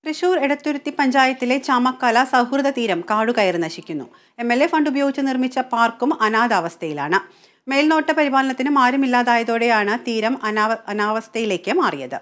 തൃശൂർ എടത്തുരുത്തി പഞ്ചായത്തിലെ ചാമക്കാല സൗഹൃദ തീരം കാടുകയറി നശിക്കുന്നു എം എൽ എ ഫണ്ട് ഉപയോഗിച്ച് നിർമ്മിച്ച പാർക്കും അനാഥാവസ്ഥയിലാണ് മേൽനോട്ട പരിപാലനത്തിനും ആരുമില്ലാതായതോടെയാണ് തീരം അനാവ അനാവസ്ഥയിലേക്ക് മാറിയത്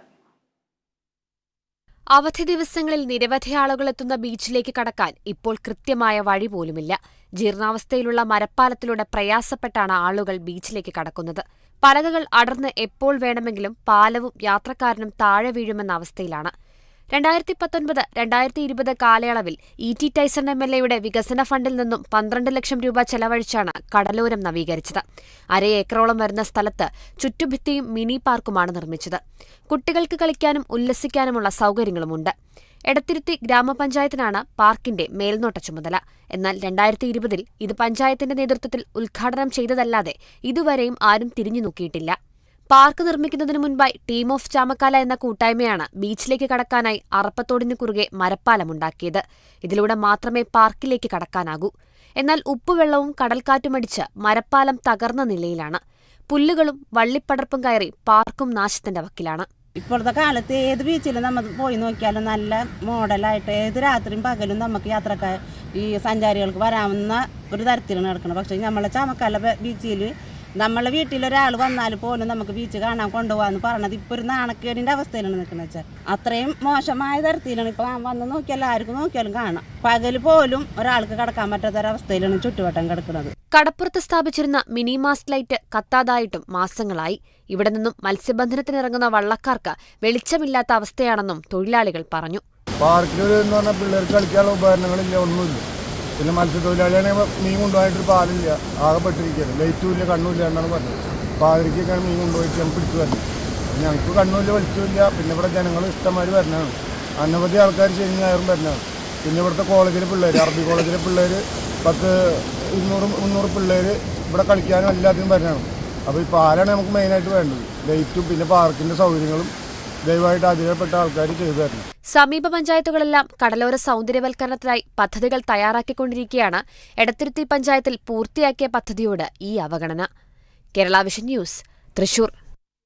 അവധി ദിവസങ്ങളിൽ നിരവധി ആളുകൾ എത്തുന്ന ബീച്ചിലേക്ക് കടക്കാൻ ഇപ്പോൾ കൃത്യമായ വഴി പോലുമില്ല ജീർണാവസ്ഥയിലുള്ള മരപ്പാലത്തിലൂടെ പ്രയാസപ്പെട്ടാണ് ആളുകൾ ബീച്ചിലേക്ക് കടക്കുന്നത് പലകകൾ അടർന്ന് എപ്പോൾ വേണമെങ്കിലും പാലവും യാത്രക്കാരനും താഴെ വീഴുമെന്ന അവസ്ഥയിലാണ് രണ്ടായിരത്തി പത്തൊൻപത് രണ്ടായിരത്തി ഇരുപത് കാലയളവിൽ E T Taison M L എയുടെ വികസന ഫണ്ടിൽ നിന്നും പന്ത്രണ്ട് ലക്ഷം രൂപ ചെലവഴിച്ചാണ് കടലോരം നവീകരിച്ചത് അര ഏക്കറോളം വരുന്ന സ്ഥലത്ത് ചുറ്റുഭിത്തിയും മിനി പാർക്കുമാണ് നിർമ്മിച്ചത് കുട്ടികൾക്ക് കളിക്കാനും ഉല്ലസിക്കാനുമുള്ള സൗകര്യങ്ങളുമുണ്ട് എടത്തിരുത്തി ഗ്രാമപഞ്ചായത്തിനാണ് പാർക്കിന്റെ മേൽനോട്ട ചുമതല എന്നാൽ രണ്ടായിരത്തി ഇരുപതിൽ ഇത് പഞ്ചായത്തിന്റെ നേതൃത്വത്തിൽ ഉദ്ഘാടനം ചെയ്തതല്ലാതെ ഇതുവരെയും ആരും തിരിഞ്ഞു നോക്കിയിട്ടില്ല പാർക്ക് നിർമ്മിക്കുന്നതിന് മുൻപായി ടീം ഓഫ് ചാമക്കാല എന്ന കൂട്ടായ്മയാണ് ബീച്ചിലേക്ക് കടക്കാനായി അറപ്പത്തോടിനു കുറുകെ മരപ്പാലമുണ്ടാക്കിയത് ഇതിലൂടെ മാത്രമേ പാർക്കിലേക്ക് കടക്കാനാകൂ എന്നാൽ ഉപ്പുവെള്ളവും കടൽക്കാറ്റുമടിച്ച് മരപ്പാലം തകർന്ന നിലയിലാണ് പുല്ലുകളും വള്ളിപ്പടർപ്പും കയറി പാർക്കും നാശത്തിന്റെ വക്കിലാണ് ഇപ്പോഴത്തെ കാലത്ത് ഏത് ബീച്ചിലും നമ്മൾ പോയി നോക്കിയാലും നല്ല മോഡലായിട്ട് ഏത് രാത്രിയും പകലും നമുക്ക് യാത്രക്കാർ ഈ സഞ്ചാരികൾക്ക് വരാവുന്ന ഒരു തരത്തിലാണ് നടക്കുന്നത് പക്ഷേ നമ്മളെ ചാമക്കാല ബീച്ചിൽ നമ്മളെ വീട്ടിലൊരാൾ വന്നാൽ പോലും നമുക്ക് ബീച്ച് കാണാൻ കൊണ്ടുപോകാന്ന് പറഞ്ഞത് ഇപ്പോൾ ഒരു നാണക്കേടിൻ്റെ അവസ്ഥയിലാണ് നിൽക്കുന്നത് വെച്ചാൽ അത്രയും മോശമായ തരത്തിലാണ് ഇപ്പോൾ വന്ന് നോക്കിയാൽ ആർക്കും നോക്കിയാലും കാണാം പകൽ പോലും ഒരാൾക്ക് കിടക്കാൻ പറ്റാത്തൊരവസ്ഥയിലാണ് ചുറ്റുവട്ടം കിടക്കുന്നത് കടപ്പുറത്ത് സ്ഥാപിച്ചിരുന്ന മിനി മാസ്റ്റ് ലൈറ്റ് കത്താതായിട്ടും മാസങ്ങളായി ഇവിടെ നിന്നും മത്സ്യബന്ധനത്തിനിറങ്ങുന്ന വള്ളക്കാർക്ക് വെളിച്ചമില്ലാത്ത അവസ്ഥയാണെന്നും തൊഴിലാളികൾ പറഞ്ഞു പാർക്കിൽ എന്ന് പറഞ്ഞാൽ പിള്ളേർക്ക് കളിക്കാനുള്ള ഉപകരണങ്ങളില്ല ഒന്നുമില്ല പിന്നെ മത്സ്യത്തൊഴിലാളിയാണെങ്കിൽ മീൻ കൊണ്ടുപോയിട്ടൊരു പാലില്ല ആകെ പെട്ടിരിക്കുകയാണ് ലൈറ്റും ഇല്ല കണ്ണുമില്ല എന്നാണ് പറഞ്ഞത് പാതിരിക്കൊക്കെയാണ് മീൻ കൊണ്ടുപോയിട്ട് ഞാൻ പിടിച്ചു വരുന്നത് ഞങ്ങൾക്ക് കണ്ണുമില്ല വെളിച്ചമില്ല പിന്നെ ഇവിടെ ജനങ്ങൾ ഇഷ്ടംമാതിരി വരുന്നതാണ് അനവധി ആൾക്കാർ ശനി ഞായറും വരുന്നതാണ് പിന്നെ ഇവിടുത്തെ കോളേജിലെ പിള്ളേർ അറബി കോളേജിലെ പിള്ളേർ പത്ത് ഇരുന്നൂറ് മുന്നൂറ് പിള്ളേർ ഇവിടെ കളിക്കാനും എല്ലാത്തിനും വരുന്നതാണ് അപ്പോൾ ഈ പാലാണ് നമുക്ക് മെയിനായിട്ട് വേണ്ടത് ലൈറ്റും പിന്നെ പാർക്കിൻ്റെ സൗകര്യങ്ങളും ദയവായിട്ട് അതിൽപ്പെട്ട ആൾക്കാർ ചെയ്തു തരണം സമീപ പഞ്ചായത്തുകളെല്ലാം കടലോര സൗന്ദര്യവൽക്കരണത്തിനായി പദ്ധതികൾ തയ്യാറാക്കിക്കൊണ്ടിരിക്കെയാണ് എടത്തിരുത്തി പഞ്ചായത്തിൽ പൂർത്തിയാക്കിയ പദ്ധതിയോട് ഈ അവഗണന കേരള വിഷൻ ന്യൂസ് തൃശൂർ